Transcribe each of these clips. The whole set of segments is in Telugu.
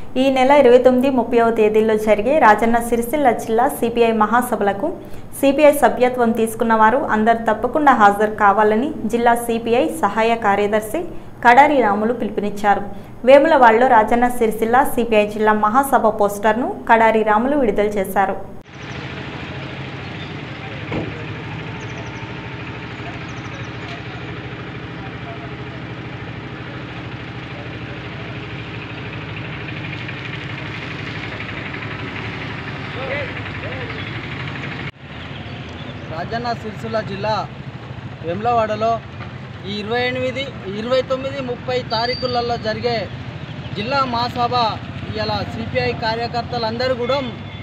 ఈ నెల ఇరవై తొమ్మిది ముప్పైవ తేదీల్లో జరిగే రాజన్న సిరిసిల్ల జిల్లా సిపిఐ మహాసభలకు సిపిఐ సభ్యత్వం తీసుకున్న వారు అందరు తప్పకుండా హాజరు కావాలని జిల్లా సిపిఐ సహాయ కార్యదర్శి కడారి రాములు పిలుపునిచ్చారు వేములవాడలో రాజన్న సిరిసిల్ల సిపిఐ జిల్లా మహాసభ పోస్టర్ను కడారి రాములు విడుదల చేశారు రాజన్న సిరిసిల్ల జిల్లా వెమ్లవాడలో ఈ ఇరవై ఎనిమిది ఇరవై తొమ్మిది ముప్పై తారీఖులలో జరిగే జిల్లా మహాసభ ఇలా సిపిఐ కార్యకర్తలందరూ కూడా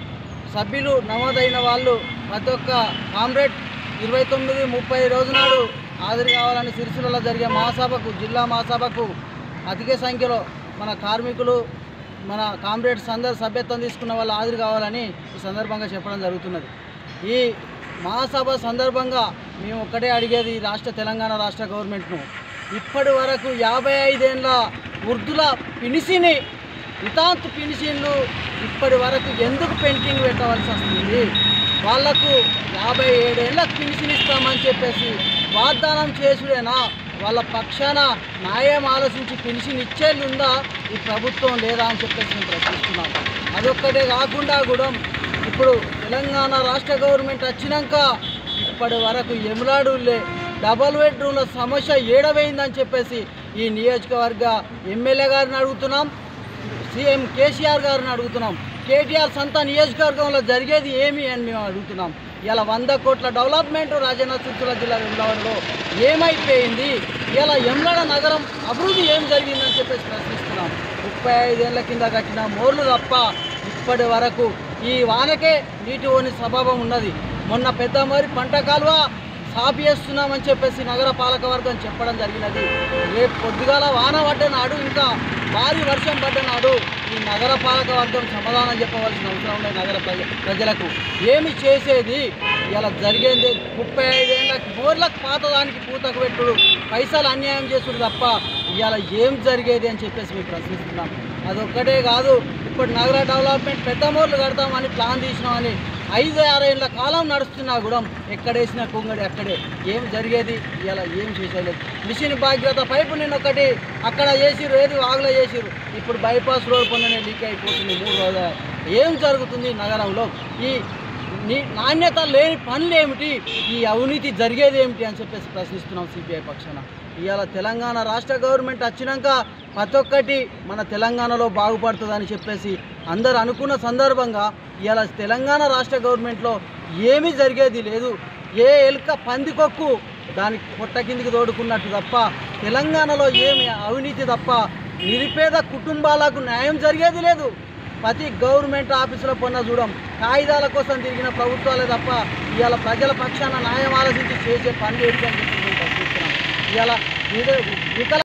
సభ్యులు నమోదైన వాళ్ళు ప్రతి ఒక్క కామ్రేడ్ ఇరవై తొమ్మిది ముప్పై రోజు నాడు హాజరు కావాలని సిరిసిల్లలో జరిగే మహాసభకు జిల్లా మహాసభకు అధిక సంఖ్యలో మన కార్మికులు మన కామ్రేడ్స్ అందరు సభ్యత్వం తీసుకున్న వాళ్ళు హాజరు కావాలని ఈ సందర్భంగా చెప్పడం జరుగుతున్నది ఈ మహాసభ సందర్భంగా మేము ఒక్కటే అడిగేది ఈ రాష్ట్ర తెలంగాణ రాష్ట్ర గవర్నమెంట్ను ఇప్పటి వరకు యాభై ఐదేళ్ళ వృద్ధుల పినిసిని వితాంత్ పినిషన్లు ఇప్పటి వరకు ఎందుకు పెండింగ్ పెట్టవలసి వస్తుంది వాళ్లకు యాభై ఏడేళ్ళకు పినిషన్ ఇస్తామని చెప్పేసి వాగ్దానం చేసుడేనా వాళ్ళ పక్షాన న్యాయం ఆలోచించి పెన్షన్ ఇచ్చేది ఉందా ఈ ప్రభుత్వం లేదా అని చెప్పేసి మేము ప్రశ్నిస్తున్నాం అదొక్కటే కాకుండా కూడా ఇప్పుడు తెలంగాణ రాష్ట్ర గవర్నమెంట్ వచ్చినాక ఇప్పటి వరకు ఎములాడులే డబల్ బెడ్రూమ్ల సమస్య ఏడవైందని చెప్పేసి ఈ నియోజకవర్గ ఎమ్మెల్యే గారిని అడుగుతున్నాం సీఎం కేసీఆర్ గారిని అడుగుతున్నాం కేటీఆర్ సొంత నియోజకవర్గంలో జరిగేది ఏమి అని మేము అడుగుతున్నాం ఇలా వంద కోట్ల డెవలప్మెంట్ రాజన్న సిరిసిల్ల జిల్లా వెమ్లవాడలో ఏమైపోయింది ఇలా ఎమ్లడ నగరం అభివృద్ధి ఏం జరిగిందని చెప్పేసి ప్రశ్నిస్తున్నాం ముప్పై ఐదేళ్ల కింద కట్టిన మోర్లు తప్ప ఇప్పటి వరకు ఈ వానకే నీటి ఓని స్వభావం ఉన్నది మొన్న పెద్ద మరి పంట కాలువ సాపి చేస్తున్నామని చెప్పేసి నగర పాలక వర్గం చెప్పడం జరిగినది రేపు పొద్దుగాల వాన పడ్డ నాడు ఇంకా భారీ వర్షం పడ్డ నాడు ఈ నగర పాలక వర్గం సమాధానం చెప్పవలసిన అవసరం ఉంది నగర ప్రజ- ప్రజలకు ఏమి చేసేది ఇలా జరిగేది ముప్పై ఐదేళ్ళ బోర్లకు పాతదానికి పూతకు పెట్టుడు పైసలు అన్యాయం చేసుడు తప్ప ఇవాళ ఏం జరిగేది అని చెప్పేసి మేము ప్రశ్నిస్తున్నాం అదొక్కటే కాదు ఇప్పుడు నగర డెవలప్మెంట్ పెద్ద మోర్లు కడతామని ప్లాన్ తీసినామని ఐదు ఆరేళ్ల కాలం నడుస్తున్నా కూడా ఎక్కడేసిన కుంగడి అక్కడే ఏం జరిగేది ఇలా ఏం చేసేలేదు మిషన్ భాగ్యత పైపు నిన్న ఒకటి అక్కడ చేసిరు ఏది వాగులో చేసిరు ఇప్పుడు బైపాస్ రోడ్ పనులనే లీక్ అయిపోతుంది మూడు రోజులు ఏం జరుగుతుంది ఈ నగరంలో ఈ నీ నాణ్యత లేని పనులు ఏమిటి ఈ అవినీతి జరిగేది ఏమిటి అని చెప్పేసి ప్రశ్నిస్తున్నాం సిపిఐ పక్షాన ఇవాళ తెలంగాణ రాష్ట్ర గవర్నమెంట్ వచ్చినాక ప్రతి ఒక్కటి మన తెలంగాణలో బాగుపడుతుందని చెప్పేసి అందరు అనుకున్న సందర్భంగా ఇవాళ తెలంగాణ రాష్ట్ర గవర్నమెంట్లో ఏమీ జరిగేది లేదు ఏ ఎలుక పందికొక్కు దానికి పొట్ట కిందికి తోడుకున్నట్టు తప్ప తెలంగాణలో ఏమి అవినీతి తప్ప నిరుపేద కుటుంబాలకు న్యాయం జరిగేది లేదు ప్రతి గవర్నమెంట్ ఆఫీసులో పొన్న చూడం కాగితాల కోసం తిరిగిన ప్రభుత్వాలే తప్ప ఇవాళ ప్రజల పక్షాన న్యాయం ఆలోచించి చేసే పనులు ఏంటి అని చెప్పి మేము ప్రశ్నిస్తున్నాం ఇవాళ వికల